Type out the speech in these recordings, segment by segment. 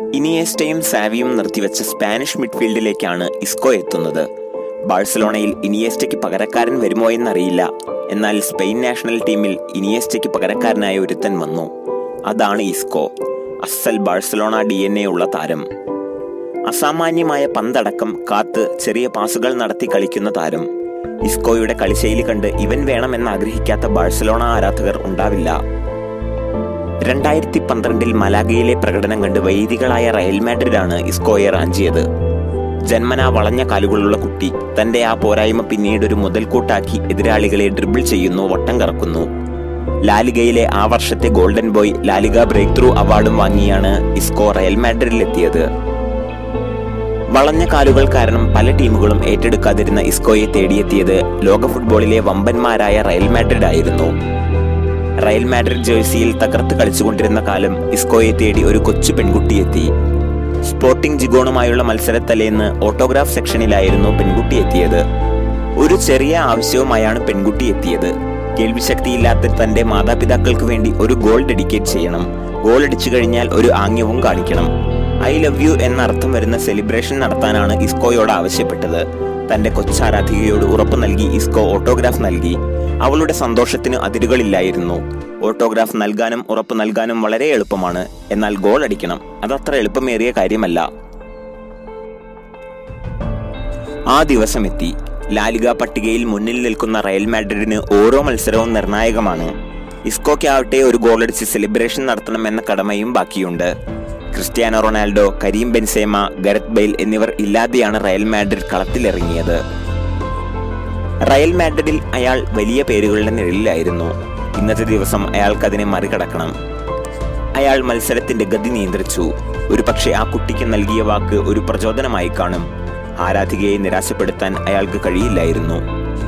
ഇനിയേസ്റ്റയും സാവിയും നിർത്തിവെച്ച Spanish മിഡ്ഫീൽഡിലേക്കാണ് IISCO എത്തുന്നത് ബാഴ്സലോണയിൽ ഇനിയേസ്റ്റയ്ക്ക് പകരക്കാരൻ വരുമോ എന്നറിയില്ല എന്നാൽ സ്പെയിൻ നാഷണൽ ടീമിൽ ഇനിയേസ്റ്റയ്ക്ക് പകരക്കാരനായ ഒരുത്തൻ വന്നു അതാണ് ഇസ്കോ അസൽ ബാഴ്സലോണ ഡി എൻ എ ഉള്ള താരം അസാമാന്യമായ പന്തടക്കം കാത്ത് ചെറിയ പാസുകൾ നടത്തി കളിക്കുന്ന താരം ഇസ്കോയുടെ കളിശൈലി കണ്ട് ഇവൻ വേണമെന്ന് ആഗ്രഹിക്കാത്ത ബാഴ്സലോണ ആരാധകർ ഉണ്ടാവില്ല രണ്ടായിരത്തി പന്ത്രണ്ടിൽ മലാഗയിലെ പ്രകടനം കണ്ട് വൈദികളായ റയൽ മാഡ്രിഡാണ് ഇസ്കോയെ റാഞ്ചിയത് ജന്മനാ വളഞ്ഞ കാലുകളുള്ള കുട്ടി തന്റെ ആ പോരായ്മ പിന്നീട് ഒരു മുതൽക്കൂട്ടാക്കി എതിരാളികളെ ഡ്രിബിൾ ചെയ്യുന്നു വട്ടം കറക്കുന്നു ലാലിഗയിലെ ആ വർഷത്തെ golden boy La Liga break through അവാർഡും വാങ്ങിയാണ് ഇസ്കോ റയൽ മാഡ്രിഡിലെത്തിയത് വളഞ്ഞ കാലുകൾ കാരണം പല ടീമുകളും ഏറ്റെടുക്കാതിരുന്ന ഇസ്കോയെ തേടിയെത്തിയത് ലോക ഫുട്ബോളിലെ വമ്പന്മാരായ റയൽ മാഡ്രിഡ് ആയിരുന്നു റയൽ മാഡ്രിഡ് ജേഴ്സിയിൽ തകർത്ത് കളിച്ചുകൊണ്ടിരുന്ന കാലം ഇസ്കോയെ തേടി ഒരു കൊച്ചു പെൺകുട്ടി എത്തി സ്പോർട്ടിംഗ് ജിഗോണുമായുള്ള മത്സരത്തലേന്ന് ഓട്ടോഗ്രാഫ് സെക്ഷനിലായിരുന്നു പെൺകുട്ടി എത്തിയത് ഒരു ചെറിയ ആവശ്യവുമായാണ് പെൺകുട്ടി എത്തിയത് കേൾവിശക്തിയില്ലാത്ത തന്റെ മാതാപിതാക്കൾക്ക് വേണ്ടി ഒരു ഗോൾ ഡെഡിക്കേറ്റ് ചെയ്യണം ഗോൾ അടിച്ചു കഴിഞ്ഞാൽ ഒരു ആംഗ്യവും കാണിക്കണം ഐ ലവ് യു എന്ന അർത്ഥം വരുന്ന സെലിബ്രേഷൻ നടത്താനാണ് ഇസ്കോയോട് ആവശ്യപ്പെട്ടത് തന്റെ കൊച്ചാരാധികയോട് ഉറപ്പ് നൽകി ഇസ്കോ ഓട്ടോഗ്രാഫ് നൽകി അവളുടെ സന്തോഷത്തിന് അതിരുകളില്ലായിരുന്നു ഓട്ടോഗ്രാഫ് നൽകാനും ഉറപ്പ് നൽകാനും വളരെ എളുപ്പമാണ് എന്നാൽ ഗോൾ അടിക്കണം അതത്ര എളുപ്പമേറിയ കാര്യമല്ല ആ ദിവസം എത്തി ലാലിക പട്ടികയിൽ മുന്നിൽ നിൽക്കുന്ന റയൽ മാഡ്രിഡിന് ഓരോ മത്സരവും നിർണായകമാണ് ഇസ്കോയ്ക്കാവട്ടെ ഒരു ഗോളടിച്ച് സെലിബ്രേഷൻ നടത്തണമെന്ന കടമയും ബാക്കിയുണ്ട് Cristiano Ronaldo Karim Benzema Gareth Bale എന്നിവർ ഇല്ലാതെയാണ് റയൽ മാഡ്രിഡ് കളത്തിലിറങ്ങിയത് റയൽ മാഡ്രിഡിൽ അയാൾ വലിയ പേരുകളുടെ നിഴലിലായിരുന്നു ഇന്നത്തെ ദിവസം അയാൾക്കതിനെ മറികടക്കണം അയാൾ മത്സരത്തിന്റെ ഗതി നിയന്ത്രിച്ചു ഒരു പക്ഷേ ആ കുട്ടിക്ക് നൽകിയ വാക്ക് ഒരു പ്രചോദനമായി കാണും ആരാധികയെ നിരാശപ്പെടുത്താൻ അയാൾക്ക് കഴിയില്ലായിരുന്നു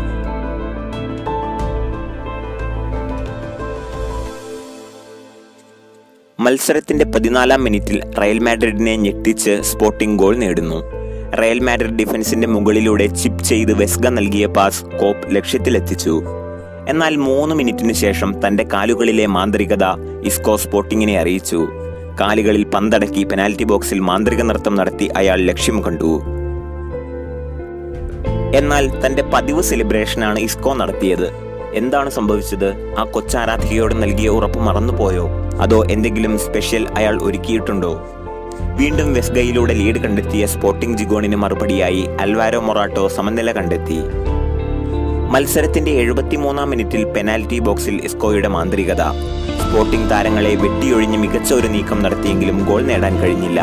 മത്സരത്തിന്റെ പതിനാലാം മിനിറ്റിൽ റയൽ മാഡ്രിഡിനെ ഞെട്ടിച്ച് സ്പോർട്ടിംഗ് ഗോൾ നേടുന്നു റയൽ മാഡ്രിഡ് ഡിഫൻസിന്റെ മുകളിലൂടെ ചിപ്പ് ചെയ്ത് വെസ്ഗ നൽകിയ പാസ് കോപ്പ് ലക്ഷ്യത്തിലെത്തിച്ചു എന്നാൽ മൂന്ന് മിനിറ്റിന് ശേഷം തന്റെ കാലുകളിലെ മാന്ത്രികത ഇസ്കോ സ്പോർട്ടിങ്ങിനെ അറിയിച്ചു കാലുകളിൽ പന്തടക്കി പെനാൽറ്റി ബോക്സിൽ മാന്ത്രിക നൃത്തം നടത്തി അയാൾ ലക്ഷ്യം കണ്ടു എന്നാൽ തന്റെ പതിവ് സെലിബ്രേഷനാണ് ഇസ്കോ നടത്തിയത് എന്താണ് സംഭവിച്ചത് ആ കൊച്ചാരാധികയോട് നൽകിയ ഉറപ്പ് മറന്നുപോയോ അതോ എന്തെങ്കിലും സ്പെഷ്യൽ അയാൾ ഒരുക്കിയിട്ടുണ്ടോ വീണ്ടും വെസ്ഗയിലൂടെ ലീഡ് കണ്ടെത്തിയ സ്പോർട്ടിംഗ് ജിഗോണിന് മറുപടിയായി അൽവാരോ മൊറാട്ടോ സമനില കണ്ടെത്തി മത്സരത്തിന്റെ എഴുപത്തിമൂന്നാം മിനിറ്റിൽ പെനാൽറ്റി ബോക്സിൽ ഇസ്കോയുടെ മാന്ത്രികത സ്പോർട്ടിംഗ് താരങ്ങളെ വെട്ടിയൊഴിഞ്ഞ് മികച്ച ഒരു നീക്കം നടത്തിയെങ്കിലും ഗോൾ നേടാൻ കഴിഞ്ഞില്ല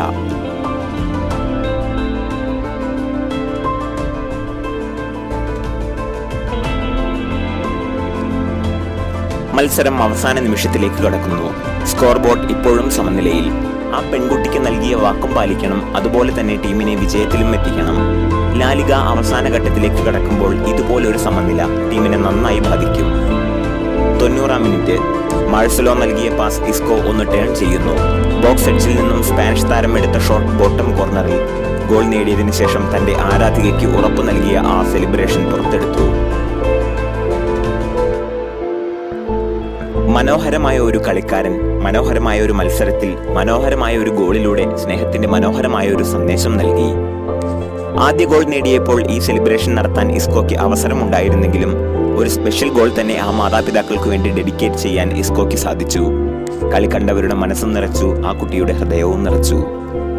മത്സരം അവസാന നിമിഷത്തിലേക്ക് കടക്കുന്നു സ്കോർ ബോർഡ് ഇപ്പോഴും സമനിലയിൽ ആ പെൺകുട്ടിക്ക് നൽകിയ വാക്കും പാലിക്കണം അതുപോലെ തന്നെ ടീമിനെ വിജയത്തിലും എത്തിക്കണം ലാലിക അവസാന ഘട്ടത്തിലേക്ക് കടക്കുമ്പോൾ ഇതുപോലൊരു സമനില ടീമിനെ നന്നായി ബാധിക്കും തൊണ്ണൂറാം മിനിറ്റ് മാഴ്സലോ നൽകിയ പാസ് ഇസ്കോ ഒന്ന് ടേൺ ചെയ്യുന്നു ബോക്സ് എഡ്ജിൽ നിന്നും സ്പാനിഷ് താരം എടുത്ത ഷോട്ട് ബോട്ടം കോർണറിൽ ഗോൾ നേടിയതിനു ശേഷം തന്റെ ആരാധികയ്ക്ക് ഉറപ്പു നൽകിയ ആ സെലിബ്രേഷൻ പുറത്തെടുത്തു മനോഹരമായ ഒരു കളിക്കാരൻ മനോഹരമായ ഒരു മത്സരത്തിൽ മനോഹരമായ ഒരു ഗോളിലൂടെ സ്നേഹത്തിന്റെ മനോഹരമായ ഒരു സന്ദേശം നൽകി ആദ്യ ഗോൾ നേടിയപ്പോൾ ഈ സെലിബ്രേഷൻ നടത്താൻ ഇസ്കോയ്ക്ക് അവസരമുണ്ടായിരുന്നെങ്കിലും ഒരു സ്പെഷ്യൽ ഗോൾ തന്നെ ആ മാതാപിതാക്കൾക്ക് വേണ്ടി ഡെഡിക്കേറ്റ് ചെയ്യാൻ ഇസ്കോയ്ക്ക് സാധിച്ചു കളി കണ്ടവരുടെ മനസ്സും നിറച്ചു ആ കുട്ടിയുടെ ഹൃദയവും നിറച്ചു